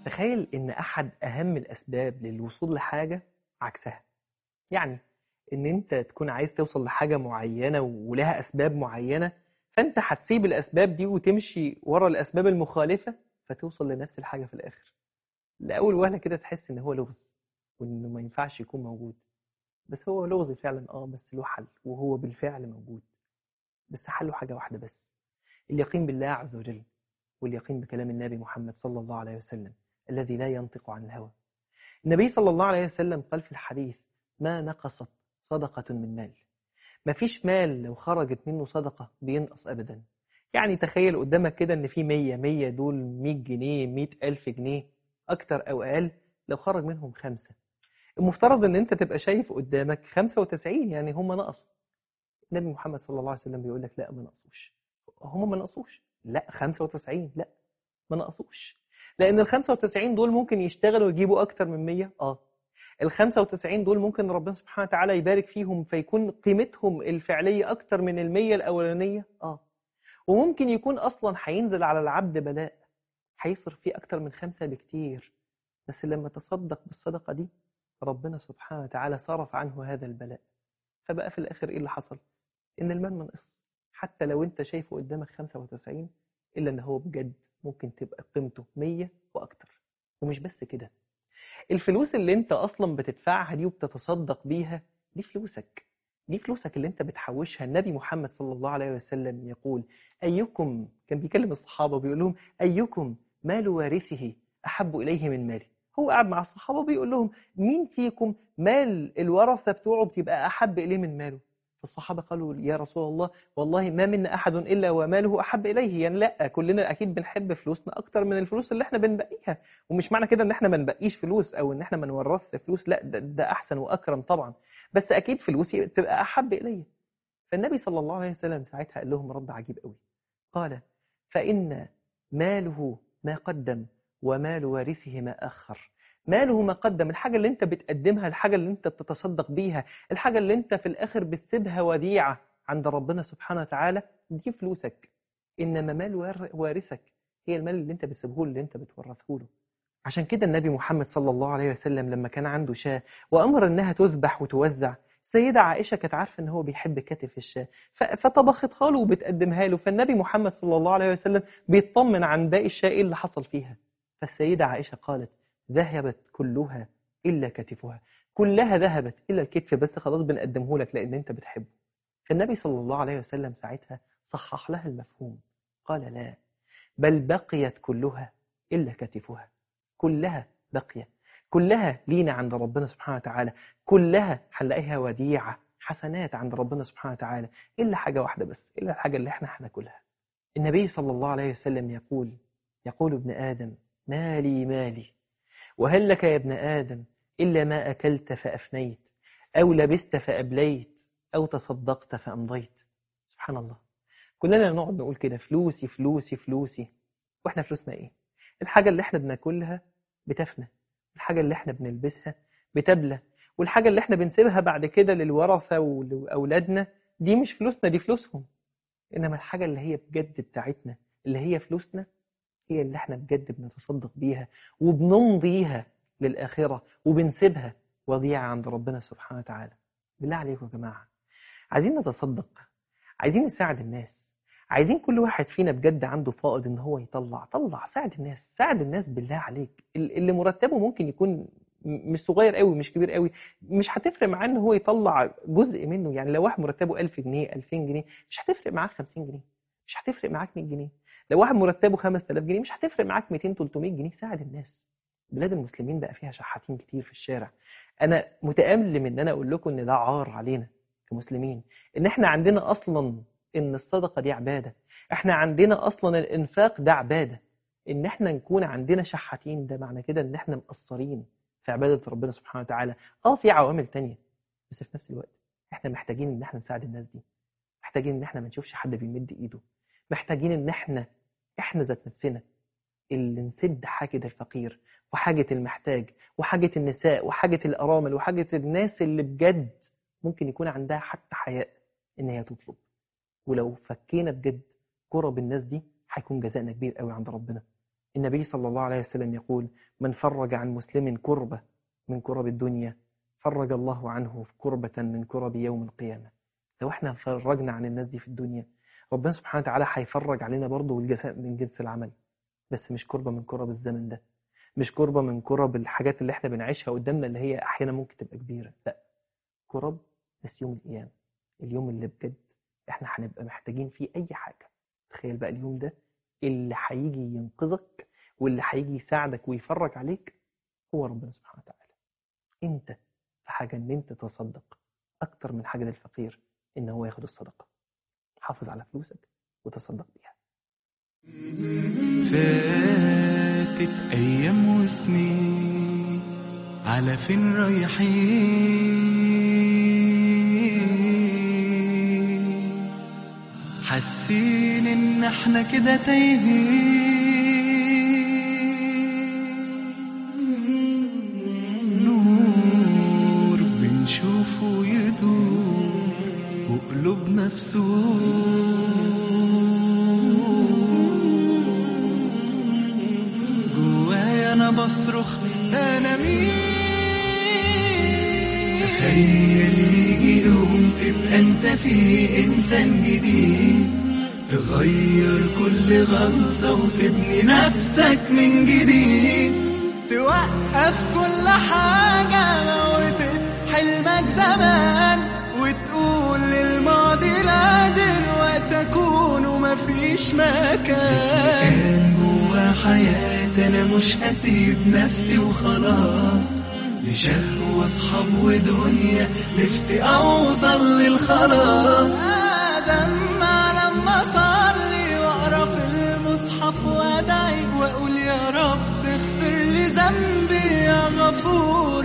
تخيل إن أحد أهم الأسباب للوصول لحاجة عكسها يعني إن أنت تكون عايز توصل لحاجة معينة ولها أسباب معينة فأنت هتسيب الأسباب دي وتمشي ورا الأسباب المخالفة فتوصل لنفس الحاجة في الآخر لأول وهلة كده تحس إن هو لغز وإنه ما ينفعش يكون موجود بس هو لغز فعلا آه بس له حل وهو بالفعل موجود بس حله حاجة واحدة بس اليقين بالله عز وجل واليقين بكلام النبي محمد صلى الله عليه وسلم الذي لا ينطق عن الهوى النبي صلى الله عليه وسلم قال في الحديث ما نقصت صدقة من مال ما فيش مال لو خرجت منه صدقة بينقص أبدا يعني تخيل قدامك كده إن في مية مية دول مية جنيه مية ألف جنيه أكتر أو أقل لو خرج منهم خمسة المفترض إن أنت تبقى شايف قدامك خمسة وتسعين يعني هم نقصوا النبي محمد صلى الله عليه وسلم بيقول لك لا ما نقصوش هم ما نقصوش لا 95 لا ما نقصوش لان ال 95 دول ممكن يشتغلوا ويجيبوا اكتر من 100 اه ال 95 دول ممكن ربنا سبحانه وتعالى يبارك فيهم فيكون قيمتهم الفعليه اكتر من ال 100 الاولانيه اه وممكن يكون اصلا هينزل على العبد بلاء هيصرف فيه اكتر من خمسه بكتير بس لما تصدق بالصدقه دي ربنا سبحانه وتعالى صرف عنه هذا البلاء فبقى في الاخر ايه اللي حصل ان المال ما نقص حتى لو انت شايفه قدامك 95 الا ان هو بجد ممكن تبقى قيمته 100 واكتر ومش بس كده الفلوس اللي انت اصلا بتدفعها دي وبتتصدق بيها دي فلوسك دي فلوسك اللي انت بتحوشها النبي محمد صلى الله عليه وسلم يقول ايكم كان بيكلم الصحابه بيقول لهم ايكم مال وارثه احب اليه من مالي هو قاعد مع الصحابه بيقول لهم مين فيكم مال الورثه بتوعه بتبقى احب اليه من ماله فالصحابة قالوا يا رسول الله والله ما منا أحد إلا وماله أحب إليه يعني لا كلنا أكيد بنحب فلوسنا أكتر من الفلوس اللي احنا بنبقيها ومش معنى كده إن احنا ما نبقيش فلوس أو إن احنا ما نورث فلوس لا ده, ده أحسن وأكرم طبعا بس أكيد فلوسي تبقى أحب إلي فالنبي صلى الله عليه وسلم ساعتها قال لهم رد عجيب قوي قال فإن ماله ما قدم ومال وارثه ما أخر ماله ما قدم الحاجة اللي انت بتقدمها الحاجة اللي انت بتتصدق بيها الحاجة اللي انت في الآخر بتسيبها وديعة عند ربنا سبحانه وتعالى دي فلوسك إنما مال وارثك هي المال اللي انت بتسيبه اللي انت بتورثه له عشان كده النبي محمد صلى الله عليه وسلم لما كان عنده شاة وأمر إنها تذبح وتوزع السيدة عائشة كانت عارفة إن هو بيحب كتف الشاة فطبختها له وبتقدمها له فالنبي محمد صلى الله عليه وسلم بيطمن عن باقي الشاة إيه اللي حصل فيها فالسيدة عائشة قالت ذهبت كلها إلا كتفها كلها ذهبت إلا الكتف بس خلاص بنقدمه لك لأن أنت بتحبه فالنبي صلى الله عليه وسلم ساعتها صحح لها المفهوم قال لا بل بقيت كلها إلا كتفها كلها بقية كلها لينا عند ربنا سبحانه وتعالى كلها هنلاقيها وديعة حسنات عند ربنا سبحانه وتعالى إلا حاجة واحدة بس إلا الحاجة اللي احنا هناكلها النبي صلى الله عليه وسلم يقول يقول ابن آدم مالي مالي وهل لك يا ابن آدم إلا ما أكلت فأفنيت أو لبست فأبليت أو تصدقت فأمضيت سبحان الله كلنا نقعد نقول كده فلوسي فلوسي فلوسي وإحنا فلوسنا إيه الحاجة اللي إحنا بناكلها بتفنى الحاجة اللي إحنا بنلبسها بتبلى والحاجة اللي إحنا بنسيبها بعد كده للورثة ولأولادنا دي مش فلوسنا دي فلوسهم إنما الحاجة اللي هي بجد بتاعتنا اللي هي فلوسنا هي اللي احنا بجد بنتصدق بيها وبنمضيها للآخرة وبنسيبها وضيعة عند ربنا سبحانه وتعالى بالله عليكم يا جماعة عايزين نتصدق عايزين نساعد الناس عايزين كل واحد فينا بجد عنده فائض ان هو يطلع طلع ساعد الناس ساعد الناس بالله عليك اللي مرتبه ممكن يكون مش صغير قوي مش كبير قوي مش هتفرق معاه ان هو يطلع جزء منه يعني لو واحد مرتبه 1000 جنيه 2000 جنيه مش هتفرق معاه 50 جنيه مش هتفرق معاك 100 جنيه لو واحد مرتبه 5000 جنيه مش هتفرق معاك 200 300 جنيه ساعد الناس بلاد المسلمين بقى فيها شحاتين كتير في الشارع انا متألم ان انا اقول لكم ان ده عار علينا كمسلمين ان احنا عندنا اصلا ان الصدقه دي عباده احنا عندنا اصلا الانفاق ده عباده ان احنا نكون عندنا شحاتين ده معنى كده ان احنا مقصرين في عباده ربنا سبحانه وتعالى اه في عوامل تانية بس في نفس الوقت احنا محتاجين ان احنا نساعد الناس دي محتاجين ان احنا ما نشوفش حد بيمد ايده محتاجين ان احنا احنا ذات نفسنا اللي نسد حاجة الفقير وحاجة المحتاج وحاجة النساء وحاجة الأرامل وحاجة الناس اللي بجد ممكن يكون عندها حتى حياء إن هي تطلب ولو فكينا بجد كرب الناس دي هيكون جزائنا كبير قوي عند ربنا النبي صلى الله عليه وسلم يقول من فرج عن مسلم كربة من كرب الدنيا فرج الله عنه كربة من كرب يوم القيامة لو احنا فرجنا عن الناس دي في الدنيا ربنا سبحانه وتعالى هيفرج علينا برضه والجزاء من جنس العمل بس مش كربة من كرب الزمن ده مش كربة من كرب الحاجات اللي احنا بنعيشها قدامنا اللي هي احيانا ممكن تبقى كبيرة لا كرب بس يوم القيامة اليوم اللي بجد احنا هنبقى محتاجين فيه اي حاجة تخيل بقى اليوم ده اللي هيجي ينقذك واللي هيجي يساعدك ويفرج عليك هو ربنا سبحانه وتعالى انت في حاجة ان انت تصدق اكتر من حاجة للفقير ان هو ياخد الصدقة حافظ على فلوسك وتصدق بيها فاتت أيام وسنين على فين رايحين حاسين إن احنا كده تايهين نور بنشوفه يدور وقلوبنا في جوايا انا بصرخ انا مين تخيل يجي يوم تبقى انت فيه انسان جديد تغير كل غلطة وتبني نفسك من جديد توقف كل حاجة موتت حلمك زمان وتقول للماضي لا دلوقتي أكون ومفيش مكان كان جوا حياتي أنا مش هسيب نفسي وخلاص لشهوة أصحاب ودنيا نفسي أوصل للخلاص أدمع لما أصلي وأقرأ في المصحف وأدعي وأقول يا رب اغفر لي ذنبي يا غفور